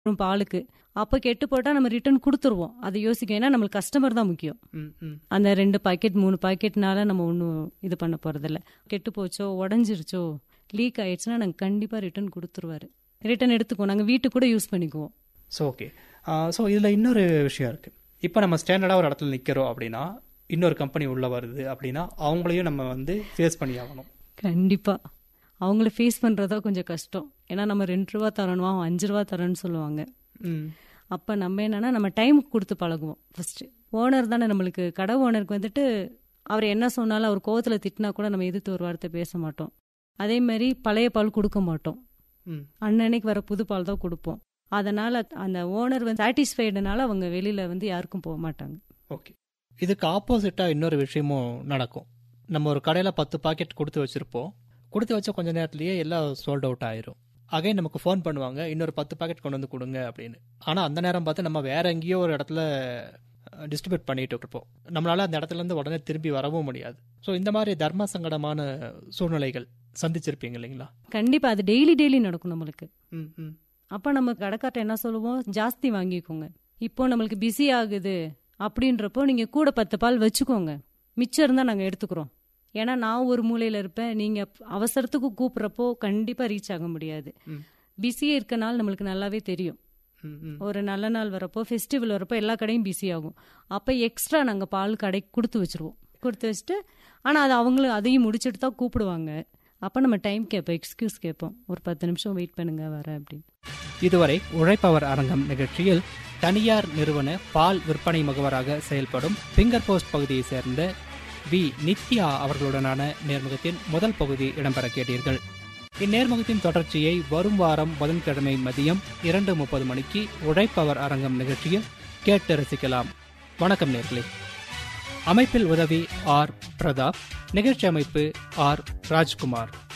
வரும் பாலுக்கு அப்போ கெட்டு போட்டால் நம்ம ரிட்டர்ன் கொடுத்துருவோம் அதை யோசிக்க ஏன்னா நம்மளுக்கு கஸ்டமர் தான் முக்கியம் ம் ம் அந்த ரெண்டு பாக்கெட் மூணு பாக்கெட்னால நம்ம ஒன்றும் இது பண்ண போகிறதில்ல கெட்டு போச்சோ உடஞ்சிருச்சோ லீக் ஆயிடுச்சுன்னா நாங்கள் கண்டிப்பாக ரிட்டர்ன் கொடுத்துருவாரு ரிட்டர்ன் எடுத்துக்குவோம் நாங்கள் வீட்டுக்கு கூட யூஸ் பண்ணிக்குவோம் ஸோ ஓகே ஸோ இதில் இன்னொரு விஷயம் இருக்குது இப்போ நம்ம ஸ்டாண்டர்டாக ஒரு இடத்துல நிற்கிறோம் அப்படின்னா இன்னொரு கம்பெனி உள்ளே வருது அப்படின்னா அவங்களையும் நம்ம வந்து ஃபேஸ் பண்ணி ஆகணும் கண்டிப்பாக அவங்கள ஃபேஸ் பண்ணுறதா கொஞ்சம் கஷ்டம் ஏன்னா நம்ம ரெண்டு ரூபா தரணும் அவன் அஞ்சு ரூபா தரேன்னு சொல்லுவாங்க ம் அப்போ நம்ம என்னன்னா நம்ம டைமுக்கு கொடுத்து பழகுவோம் ஃபர்ஸ்ட் ஓனர் தானே நம்மளுக்கு கடை ஓனருக்கு வந்துட்டு அவர் என்ன சொன்னாலும் அவர் கோவத்தில் திட்டினா கூட நம்ம எதிர்த்து ஒரு வார்த்தை பேச மாட்டோம் அதே மாதிரி பழைய பால் கொடுக்க மாட்டோம் ம் அன்னன்னைக்கு வர புது பால் தான் கொடுப்போம் அதனால அந்த ஓனர் வந்து சாட்டிஸ்ஃபைடுனால அவங்க வெளியில வந்து யாருக்கும் போக மாட்டாங்க ஓகே இதுக்கு ஆப்போசிட்டாக இன்னொரு விஷயமும் நடக்கும் நம்ம ஒரு கடையில் பத்து பாக்கெட் கொடுத்து வச்சுருப்போம் கொடுத்து வச்ச கொஞ்ச நேரத்துலேயே எல்லாம் சோல்ட் அவுட் ஆயிரும் அகைன் நமக்கு ஃபோன் பண்ணுவாங்க இன்னொரு பத்து பாக்கெட் கொண்டு வந்து கொடுங்க அப்படின்னு ஆனால் அந்த நேரம் பார்த்து நம்ம வேற எங்கேயோ ஒரு இடத்துல டிஸ்ட்ரிபியூட் பண்ணிட்டு இருப்போம் நம்மளால அந்த இடத்துல இருந்து உடனே திரும்பி வரவும் முடியாது ஸோ இந்த மாதிரி தர்ம சங்கடமான சூழ்நிலைகள் சந்திச்சிருப்பீங்க இல்லைங்களா கண்டிப்பா அது டெய்லி டெய்லி நடக்கும் நம்மளுக்கு ம் ம் அப்போ நம்ம கடைக்கார்ட்ட என்ன சொல்லுவோம் ஜாஸ்தி வாங்கிக்கோங்க இப்போ நம்மளுக்கு பிஸி ஆகுது அப்படின்றப்போ நீங்க கூட பத்து பால் வச்சுக்கோங்க மிச்சம் இருந்தா நாங்க எடுத்துக்கிறோம் ஏன்னா நான் ஒரு மூலையில இருப்பேன் நீங்க அவசரத்துக்கு கூப்பிட்றப்போ கண்டிப்பா ரீச் ஆக முடியாது ம். பிஸியே இருக்கனால நம்மளுக்கு நல்லாவே தெரியும் ம் ம் ஒரு நல்ல நாள் வரப்போ ஃபெஸ்டிவல் வரப்போ எல்லா கடையும் பிஸி ஆகும் அப்போ எக்ஸ்ட்ரா நாங்கள் பால் கடைக்கு கொடுத்து வச்சிருவோம் கொடுத்து வச்சுட்டு ஆனால் அது அவங்களும் அதையும் முடிச்சுட்டு தான் கூப்பிடுவாங்க அப்போ நம்ம டைம் கேட்போம் எக்ஸ்கியூஸ் கேட்போம் ஒரு பத்து நிமிஷம் வெயிட் பண்ணுங்க வரேன் அப்படின்னு இதுவரை உழைப்பவர் அரங்கம் நிகழ்ச்சியில் தனியார் நிறுவன பால் விற்பனை முகவராக செயல்படும் ஃபிங்கர் போஸ்ட் பகுதியை சேர்ந்த வி நித்யா அவர்களுடனான நேர்முகத்தின் முதல் பகுதி இடம்பெற கேட்டீர்கள் இந்நேர்முகத்தின் தொடர்ச்சியை வரும் வாரம் புதன்கிழமை மதியம் இரண்டு முப்பது மணிக்கு உழைப்பவர் அரங்கம் நிகழ்ச்சியில் கேட்டு ரசிக்கலாம் வணக்கம் நேர்களே அமைப்பில் உதவி ஆர் பிரதாப் நிகழ்ச்சி அமைப்பு ஆர் ராஜ்குமார்